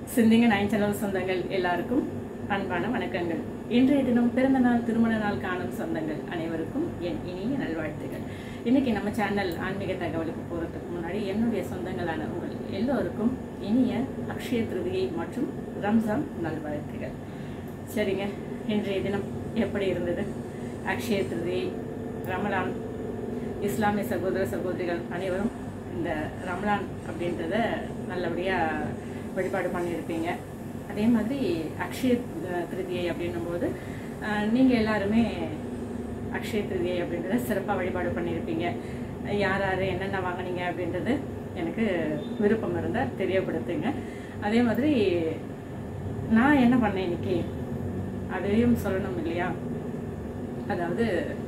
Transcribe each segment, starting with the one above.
சிந்திங்க nine channel சொந்தங்கள் எல்லாருக்கும் அன்பான வணக்கங்கள் இன்றைய தினம் பிறந்த நாள் திருமண நாள் காணும் சொந்தங்கள் அனைவருக்கும் என் இனிய நல்வாழ்த்துகள் இன்னைக்கு நம்ம சேனல் ஆன்மீக தகவலுக்கு போகிறதுக்கு முன்னாடி என்னுடைய சொந்தங்களான உங்கள் எல்லோருக்கும் இனிய அக்ஷய திருதியை மற்றும் ரம்ஜான் நல்வாழ்த்துகள் சரிங்க இன்றைய தினம் எப்படி இருந்தது அக்ஷய திருதியை ரமலான் இஸ்லாமிய சகோதர சகோதரிகள் அனைவரும் இந்த ரமலான் அப்படின்றத நல்லபடியாக வழிபாடு பண்ணியிருப்பீங்க அதே மாதிரி அக்ஷய அஹ், திருதியை அப்படின்னும்போது அஹ், நீங்க எல்லாருமே அக்ஷய திருதியை அப்படின்றத சிறப்பாக வழிபாடு பண்ணியிருப்பீங்க யார் யார் என்னென்ன வாங்குனீங்க அப்படின்றது எனக்கு விருப்பம் இருந்தால் தெரியப்படுத்துங்க அதே மாதிரி நான் என்ன பண்ணேன் இன்னைக்கு அதையும் சொல்லணும் இல்லையா அதாவது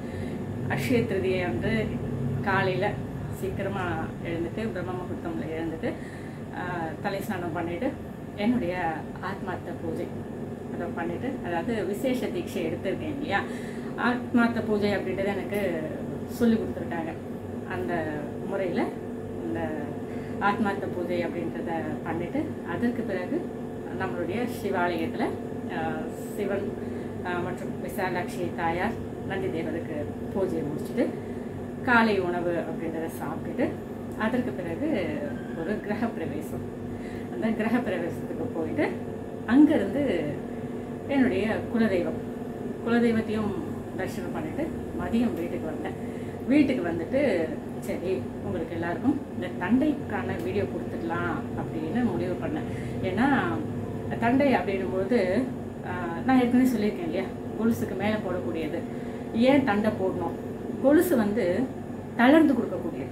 அக்ஷய திருதியை வந்து காலையில் சீக்கிரமாக எழுந்துட்டு பிரம்ம முகூர்த்தம்ல எழுந்துட்டு ஆஹ், தலை ஸ்நானம் பண்ணிட்டு என்னுடைய ஆத்மார்த்த பூஜை அதை பண்ணிட்டு அதாவது விசேஷ தீட்சை எடுத்திருக்கேன் இல்லையா ஆத்மார்த்த பூஜை அப்படின்றது எனக்கு சொல்லி கொடுத்துருக்காங்க அந்த முறையில் இந்த ஆத்மார்த்த பூஜை அப்படின்றத பண்ணிட்டு அதற்கு பிறகு நம்மளுடைய சிவாலயத்தில் ஆஹ், சிவன் ஆஹ், மற்றும் விசாலாட்சி தாயார் நந்தி தேவருக்கு பூஜையை முடிச்சுட்டு காலை உணவு அப்படின்றத சாப்பிட்டுட்டு அதற்கு பிறகு ஒரு கிரக பிரவேசம் அந்த கிரக பிரவேசத்துக்கு போயிட்டு அங்கேருந்து என்னுடைய குலதெய்வம் குலதெய்வத்தையும் தரிசனம் பண்ணிட்டு மதியம் வீட்டுக்கு வந்தேன் வீட்டுக்கு வந்துட்டு சரி உங்களுக்கு எல்லாருக்கும் இந்த தண்டைக்கான வீடியோ கொடுத்துடலாம் அப்படின்னு முடிவு பண்ணேன் ஏன்னா தண்டை அப்படின்னும்போது ஆஹ், நான் ஏற்கனவே சொல்லியிருக்கேன் இல்லையா கொலுசுக்கு மேலே போடக்கூடியது ஏன் தண்டை போடணும் கொலுசு வந்து தளர்ந்து கொடுக்கக்கூடியது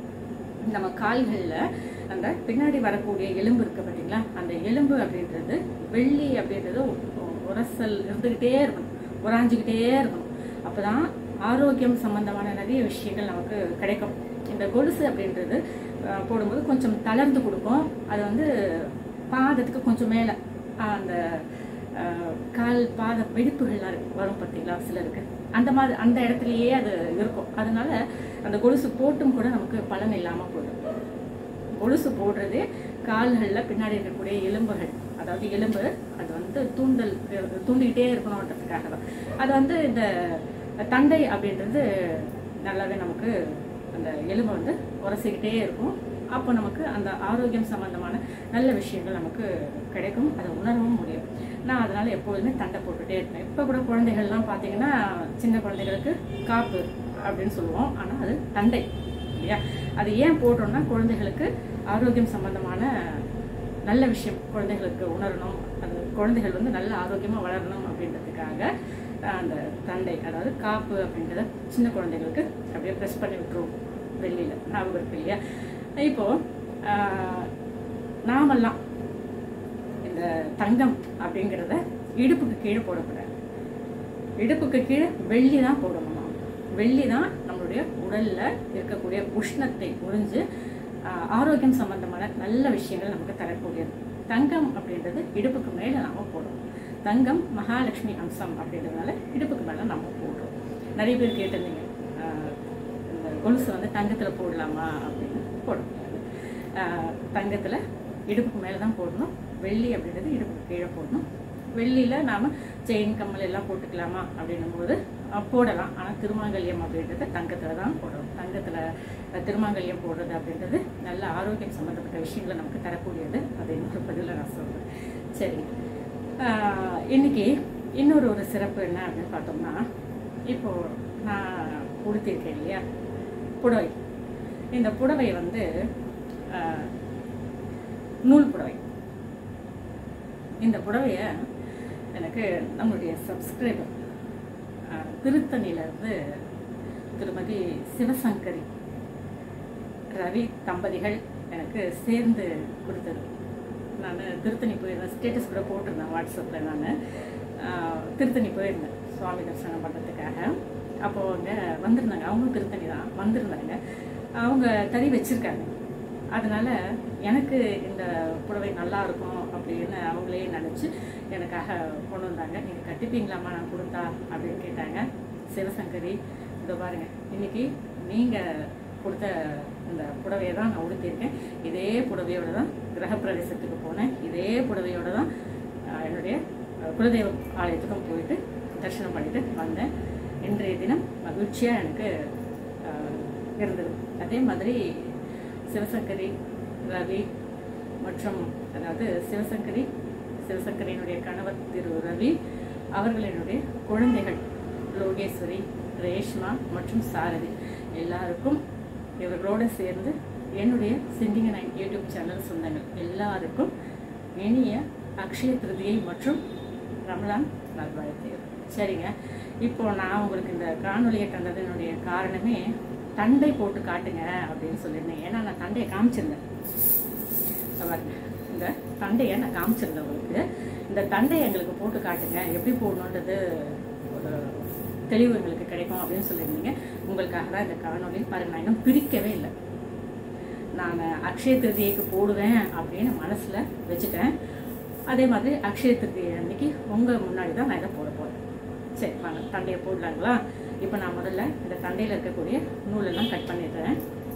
நம்ம கால்களில் அந்த பின்னாடி வரக்கூடிய எலும்பு இருக்கு பார்த்தீங்களா அந்த எலும்பு அப்படின்றது வெள்ளி அப்படின்றது உ- உரசல் இருந்துக்கிட்டே இருக்கணும் உராஞ்சிக்கிட்டே இருக்கணும் அப்பதான் ஆரோக்கியம் சம்பந்தமான நிறைய விஷயங்கள் நமக்கு கிடைக்கும் இந்த கொலுசு அப்படின்றது அஹ், போடும்போது கொஞ்சம் தளர்ந்து கொடுக்கும் அது வந்து பாதத்துக்கு கொஞ்சம் மேலே அந்த அஹ், கால் பாத வெடிப்புகள்லாம் இருக்கு- வரும் பார்த்தீங்களா சிலருக்கு அந்த மாதிரி அந்த இடத்துலயே அது இருக்கும் அதனால அந்த கொலுசு போட்டும் கூட நமக்கு பலன் இல்லாமல் போயிடும் கொலுசு போடுறதே கால்களில் பின்னாடி இருக்கக்கூடிய எலும்புகள் அதாவது எலும்பு அது வந்து தூண்டல் தூண்டிக்கிட்டே இருக்கணுன்றதுக்காக தான் அது வந்து இந்த தண்டை அப்படின்றது நல்லாவே நமக்கு அந்த எலும்பை வந்து உரசிக்கிட்டே இருக்கும் அப்போ நமக்கு அந்த ஆரோக்கியம் சம்பந்தமான நல்ல விஷயங்கள் நமக்கு கிடைக்கும் அதை உணரவும் முடியும் நான் அதனால எப்பொழுதுமே தண்டை போட்டுட்டே இருப்பேன் இப்போ கூட குழந்தைகள்லாம் பார்த்தீங்கன்னா சின்ன குழந்தைகளுக்கு காப்பு அப்படின்னு சொல்லுவோம் ஆனால் அது தண்டை இல்லையா அது ஏன் போடுறோம்னா குழந்தைகளுக்கு ஆரோக்கியம் சம்பந்தமான நல்ல விஷயம் குழந்தைகளுக்கு உணரணும் அந்த குழந்தைகள் வந்து நல்ல ஆரோக்கியமாக வளரணும் அப்படின்றதுக்காக அஹ், அந்த தண்டை அதாவது காப்பு அப்படின்றத சின்ன குழந்தைகளுக்கு அப்படியே ப்ரெஸ் பண்ணி விட்டுருவோம் வெளியில் ஞாபகம் இருக்கு இல்லையா இப்போ அஹ், நாமெல்லாம் இந்த தங்கம் அப்படிங்கிறத இடுப்புக்கு கீழே போடக்கூடாது இடுப்புக்கு கீழே வெள்ளி தான் போடணும் நாம. வெள்ளி தான் நம்மளுடைய உடல்ல இருக்கக்கூடிய உஷ்ணத்தை உறிஞ்சு ஆஹ், ஆரோக்கியம் சம்பந்தமான நல்ல விஷயங்கள் நமக்கு தரக்கூடியது தங்கம் அப்படின்றது இடுப்புக்கு மேலே நாம போடுறோம் தங்கம் மகாலட்சுமி அம்சம் அப்படின்றதுனால இடுப்புக்கு மேலே நம்ம போடுறோம் நிறைய பேர் கேட்டிருந்தீங்க ஆஹ், இந்த கொலுசு வந்து தங்கத்தில் போடலாமா அப்படின்னு போடக்கூடாது ஆஹ், தங்கத்துல இடுப்புக்கு மேலே தான் போடணும் வெள்ளி அப்படின்றது இடுப்புக்கு கீழே போடணும் வெள்ளியில் நாம் செயின் கம்மல் எல்லாம் போட்டுக்கலாமா அப்படின்னும் போது அஹ், போடலாம் ஆனால் திருமாங்கல்யம் அப்படின்றது தங்கத்தில் தான் போடணும் தங்கத்தில் திருமாங்கல்யம் போடுறது அப்படின்றது நல்ல ஆரோக்கியம் சம்மந்தப்பட்ட விஷயங்களை நமக்கு தரக்கூடியது அது இன்னொரு பதிலில் நான் சொல்கிறேன் சரி ஆஹ், இன்னைக்கு இன்னொரு ஒரு சிறப்பு என்ன அப்படின்னு பார்த்தோம்னா இப்போது நான் உடுத்திருக்கேன் இல்லையா புடவை இந்த புடவை வந்து ஆஹ், நூல் புடவை இந்த புடவைய எனக்கு நம்மளுடைய சப்ஸ்கிரைபர் திருத்தணியிலேருந்து திருமதி சிவசங்கரி ரவி தம்பதிகள் எனக்கு சேர்ந்து கொடுத்தது நான் திருத்தணி போயிருந்தேன் ஸ்டேட்டஸ் கூட போட்டிருந்தேன் வாட்ஸ்அப்பில் நான் திருத்தணி போயிருந்தேன் சுவாமி தரிசனம் பண்ணுறதுக்காக அப்போது அவங்க வந்திருந்தாங்க அவங்களும் திருத்தணி தான் வந்திருந்தாங்க அவங்க தறி வச்சுருக்காங்க அதனால எனக்கு இந்த புடவை நல்லா இருக்கும் அப்படின்னு அவங்களே நினச்சி எனக்காக கொண்டு வந்தாங்க நீங்கள் கட்டிப்பீங்களாம்மா நான் கொடுத்தா அப்படின்னு கேட்டாங்க சிவசங்கரி இதோ பாருங்க இன்னைக்கு நீங்கள் கொடுத்த இந்த புடவையை தான் நான் உடுத்தியிருக்கேன் இதே புடவையோட தான் கிரகப்பிரவேசத்துக்கு போனேன் இதே புடவையோட குலதெய்வ ஆலயத்துக்கும் போயிட்டு தரிசனம் பண்ணிட்டு வந்தேன் இன்றைய தினம் மகிழ்ச்சியாக எனக்கு ஆஹ், இருந்தது அதே மாதிரி சிவசங்கரி ரவி மற்றும் அதாவது சிவசங்கரி சிவசங்கரியினுடைய கணவர் திரு ரவி அவர்களினுடைய குழந்தைகள் லோகேஸ்வரி ரேஷ்மா மற்றும் சாரதி எல்லாருக்கும் இவர்களோடு சேர்ந்து என்னுடைய சிந்திங்க நைன் யூடியூப் சேனல் சொந்தங்கள் எல்லாருக்கும் இனிய அக்ஷய திருதியை மற்றும் ரமலான் நல்வாழ்த்துகள் சரிங்க இப்போ நான் உங்களுக்கு இந்த காணொலியை தந்ததனுடைய காரணமே தண்டை போட்டு காட்டுங்க அப்படின்னு சொல்லியிருந்தேன் ஏன்னா நான் தண்டையை காமிச்சிருந்தேன் இங்க பாருங்க. இந்த தண்டையை நான் காமிச்சிருந்தேன் உங்களுக்கு இந்த தண்டையை எங்களுக்கு போட்டு காட்டுங்க எப்படி போடணுன்றது ஒரு தெளிவு எங்களுக்கு கிடைக்கும் அப்படின்னு சொல்லியிருந்தீங்க உங்களுக்காக தான் இந்த காணொலி பாருங்க நான் இன்னும் பிரிக்கவே இல்லை நான் அக்ஷய திருதியைக்கு போடுவேன் அப்படின்னு மனசில் வச்சுட்டேன் அதே மாதிரி அக்ஷய திருதியை அன்னைக்கு உங்கள் முன்னாடி தான் நான் இதை போட போகிறேன் சரி வாங்க தண்டையை போடலாங்களா இப்போ நான் முதல்ல இந்த தண்டையில் இருக்கக்கூடிய நூலெல்லாம் கட் பண்ணிடுறேன்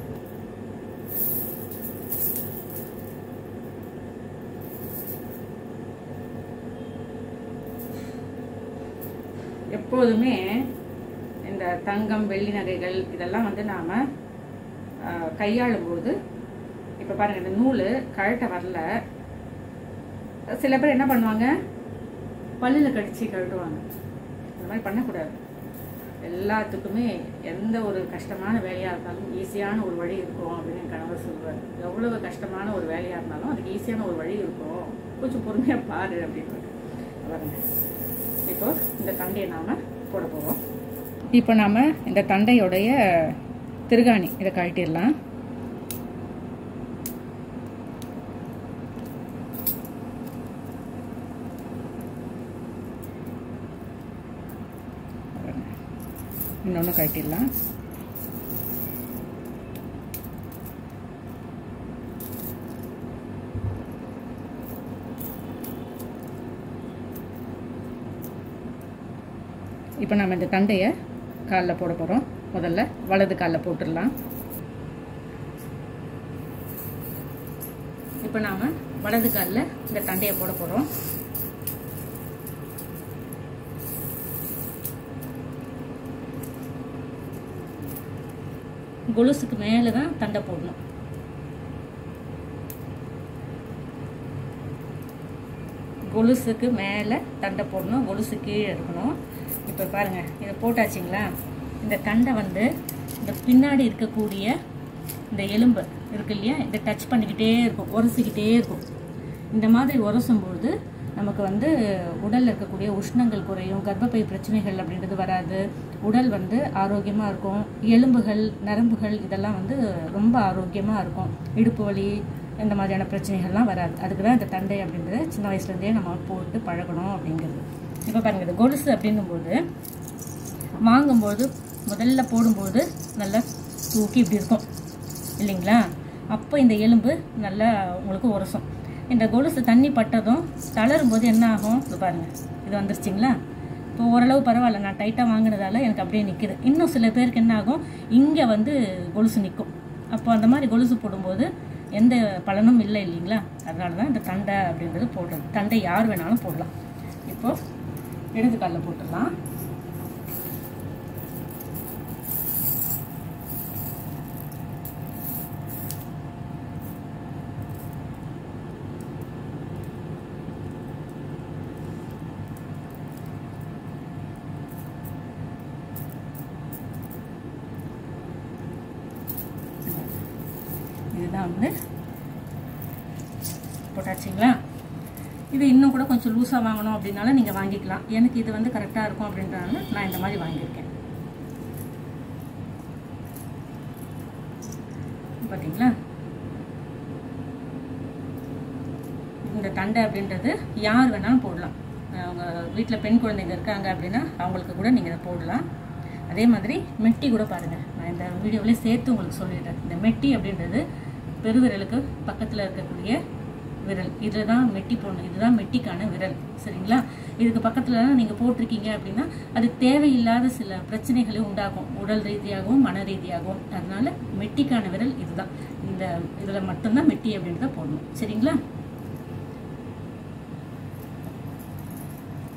எப்போதுமே இந்த தங்கம் வெள்ளி நகைகள் இதெல்லாம் வந்து நாம் கையாளும் போது இப்போ பாருங்க இந்த நூல் கழட்ட வரல சில பேர் என்ன பண்ணுவாங்க பல்லில் கடிச்சு கழட்டுவாங்க இந்த மாதிரி பண்ணக்கூடாது எல்லாத்துக்குமே எந்த ஒரு கஷ்டமான வேலையாக இருந்தாலும் ஈஸியான ஒரு வழி இருக்கும் அப்படின்னு என் கணவர் சொல்லுவார் எவ்வளவு கஷ்டமான ஒரு வேலையாக இருந்தாலும் அதுக்கு ஈஸியான ஒரு வழி இருக்கும் கொஞ்சம் பொறுமையாக பாரு அப்படின்னு பாருங்க இப்போ இந்த தண்டையை நாம் போட போகிறோம் இப்போ நாம் இந்த தண்டையோடைய திருகாணி இதை கழட்டிடலாம் இன்னொன்று கழட்டிடலாம் இப்போ நம்ம இந்த தண்டையை காலில் போட போகிறோம் முதல்ல வலது காலில் போட்டுடலாம் இப்போ நாம் வலது காலில் இந்த தண்டையை போட போகிறோம் கொலுசுக்கு மேலே தான் தண்டை போடணும் கொலுசுக்கு மேலே தண்டை போடணும் கொலுசு கீழே இருக்கணும் இப்போ பாருங்கள் இதை போட்டாச்சுங்களா இந்த தண்டை வந்து இந்த பின்னாடி இருக்கக்கூடிய இந்த எலும்பு இருக்கு இல்லையா இதை டச் பண்ணிக்கிட்டே இருக்கும் உரசிக்கிட்டே இருக்கும் இந்த மாதிரி உரசும்போது நமக்கு வந்து உடலில் இருக்கக்கூடிய உஷ்ணங்கள் குறையும் கர்ப்பப்பை பிரச்சனைகள் அப்படின்றது வராது உடல் வந்து ஆரோக்கியமாக இருக்கும் எலும்புகள் நரம்புகள் இதெல்லாம் வந்து ரொம்ப ஆரோக்கியமாக இருக்கும் இடுப்பு வலி இந்த மாதிரியான பிரச்சனைகள்லாம் வராது அதுக்கு தான் இந்த தண்டை அப்படின்றது சின்ன வயசுலேருந்தே நம்ம போட்டு பழகணும் அப்படிங்கிறது இப்போ பாருங்கள் இந்த கொலுசு அப்படின்னும்போது வாங்கும்போது முதல்ல போடும்போது நல்லா தூக்கி இப்படி இருக்கும் இல்லைங்களா அப்போ இந்த எலும்பு நல்லா உங்களுக்கு உரசும் இந்த கொலுசு தண்ணி பட்டதும் தளரும் போது என்ன ஆகும் இது பாருங்கள் இது வந்துருச்சிங்களா இப்போ ஓரளவு பரவாயில்ல நான் டைட்டாக வாங்கினதால எனக்கு அப்படியே நிற்கிது இன்னும் சில பேருக்கு என்ன ஆகும் இங்கே வந்து கொலுசு நிற்கும் அப்போ அந்த மாதிரி கொலுசு போடும்போது எந்த பலனும் இல்லை இல்லைங்களா அதனால தான் இந்த தண்டை அப்படின்றது போடுறது தண்டை யார் வேணாலும் போடலாம் இப்போது இடது காலில் போட்டுடலாம் இதுதான் வந்து போட்டாச்சுங்களா இது இன்னும் கூட கொஞ்சம் லூஸாக வாங்கணும் அப்படின்னாலும் நீங்கள் வாங்கிக்கலாம் எனக்கு இது வந்து கரெக்டாக இருக்கும் அப்படின்றனால நான் இந்த மாதிரி வாங்கியிருக்கேன் பார்த்தீங்களா இந்த தண்டை அப்படின்றது யார் வேணாலும் போடலாம் அவங்க வீட்டில் பெண் குழந்தைங்க இருக்காங்க அப்படின்னா அவங்களுக்கு கூட நீங்கள் இதை போடலாம் அதே மாதிரி மெட்டி கூட பாருங்கள் நான் இந்த வீடியோவிலே சேர்த்து உங்களுக்கு சொல்லிடுறேன் இந்த மெட்டி அப்படின்றது பெருவிரலுக்கு பக்கத்தில் இருக்கக்கூடிய விரல் இதில் தான் மெட்டி போடணும் இதுதான் மெட்டிக்கான விரல் சரிங்களா இதுக்கு பக்கத்தில் நீங்கள் போட்டிருக்கீங்க அப்படின்னா அது தேவையில்லாத சில பிரச்சனைகளை உண்டாகும் உடல் ரீதியாகவும் மன ரீதியாகவும் அதனால மெட்டிக்கான விரல் இதுதான் இந்த இதில் மட்டும்தான் மெட்டி அப்படின்றத போடணும் சரிங்களா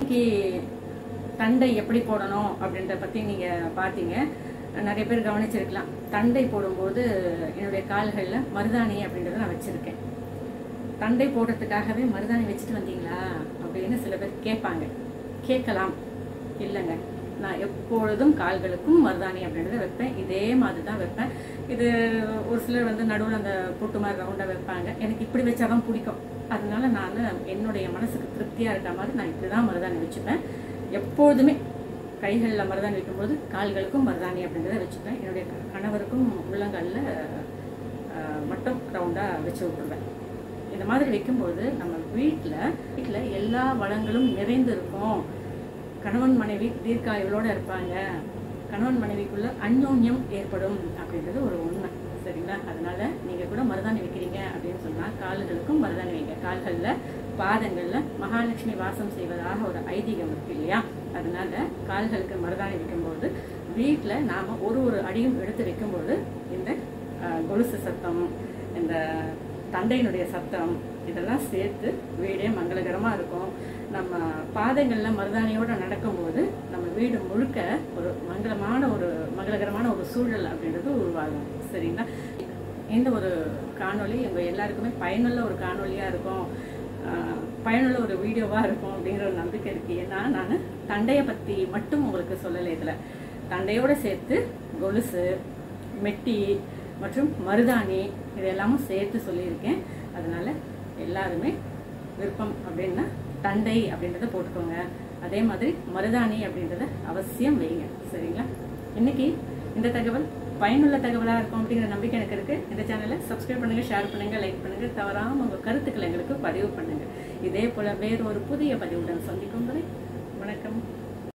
இன்னைக்கு தண்டை எப்படி போடணும் அப்படின்றத பற்றி நீங்கள் பார்த்தீங்க நிறைய பேர் கவனிச்சிருக்கலாம் தண்டை போடும்போது என்னுடைய கால்களில் மருதாணி அப்படின்றத நான் வச்சுருக்கேன் தண்டை போடுறதுக்காகவே மருதாணி வச்சுட்டு வந்தீங்களா அப்படின்னு சில பேர் கேட்பாங்க கேட்கலாம் இல்லைங்க நான் எப்பொழுதும் கால்களுக்கும் மருதாணி அப்படின்றத வைப்பேன் இதே மாதிரி தான் வைப்பேன் இது ஒரு சிலர் வந்து நடுவில் அந்த பொட்டு மாதிரி ரவுண்டாக வைப்பாங்க எனக்கு இப்படி வச்சாதான் பிடிக்கும் அதனால நான் என்னுடைய மனசுக்கு திருப்தியாக இருக்க மாதிரி நான் இப்படி தான் மருதாணி வச்சுப்பேன் எப்பொழுதுமே கைகளில் மருதாணி வைக்கும்போது கால்களுக்கும் மருதாணி அப்படின்றத வச்சுப்பேன் என்னுடைய கணவருக்கும் உள்ளங்காலில் ஆஹ், மட்டும் ரவுண்டாக வச்சு விட்டுருவேன் இந்த மாதிரி வைக்கும்போது நம்ம வீட்டில் வீட்டில் எல்லா வளங்களும் நிறைந்து இருக்கும் கணவன் மனைவி தீர்க்காயுளோட இருப்பாங்க கணவன் மனைவிக்குள்ள அந்யோன்யம் ஏற்படும் அப்படின்றது ஒரு உண்மை சரிங்களா அதனால நீங்க கூட மருதாணி வைக்கிறீங்க அப்படின்னு சொன்னா கால்களுக்கும் மருதாணி வைங்க கால்கள்ல பாதங்கள்ல மகாலட்சுமி வாசம் செய்வதாக ஒரு ஐதீகம் இருக்கு இல்லையா அதனால கால்களுக்கு மருதாணி வைக்கும்போது வீட்டில் நாம ஒரு ஒரு அடியும் எடுத்து வைக்கும்போது இந்த அஹ், கொலுசு சத்தம் இந்த தந்தையினுடைய சத்தம் இதெல்லாம் சேர்த்து வீடே மங்களகரமாக இருக்கும் நம்ம பாதங்களில் மருதாணியோட நடக்கும்போது நம்ம வீடு முழுக்க ஒரு மங்களமான ஒரு மங்களகரமான ஒரு சூழல் அப்படின்றது உருவாகும் சரிங்களா இந்த ஒரு காணொளி எங்கள் எல்லாருக்குமே பயனுள்ள ஒரு காணொளியாக இருக்கும் ஆஹ் பயனுள்ள ஒரு வீடியோவாக இருக்கும் அப்படிங்கிற ஒரு நம்பிக்கை இருக்கு ஏன்னா நான் தண்டையை பற்றி மட்டும் உங்களுக்கு சொல்லலை இதில் தண்டையோடு சேர்த்து கொலுசு மெட்டி மற்றும் மருதாணி இதெல்லாமும் சேர்த்து சொல்லியிருக்கேன் அதனால எல்லாருமே விருப்பம் அப்படின்னா தண்டை அப்படின்றத போட்டுக்கோங்க அதே மாதிரி மருதாணி அப்படின்றத அவசியம் வைங்க சரிங்களா இன்னைக்கு இந்த தகவல் பயனுள்ள தகவலாக இருக்கும் அப்படிங்கிற நம்பிக்கை எனக்கு இருக்கு இந்த சேனலை சப்ஸ்கிரைப் பண்ணுங்க ஷேர் பண்ணுங்க லைக் பண்ணுங்க தவறாம உங்க கருத்துக்களை எங்களுக்கு பதிவு பண்ணுங்க இதே போல வேறு ஒரு புதிய பதிவுடன் சந்திக்கும் வரை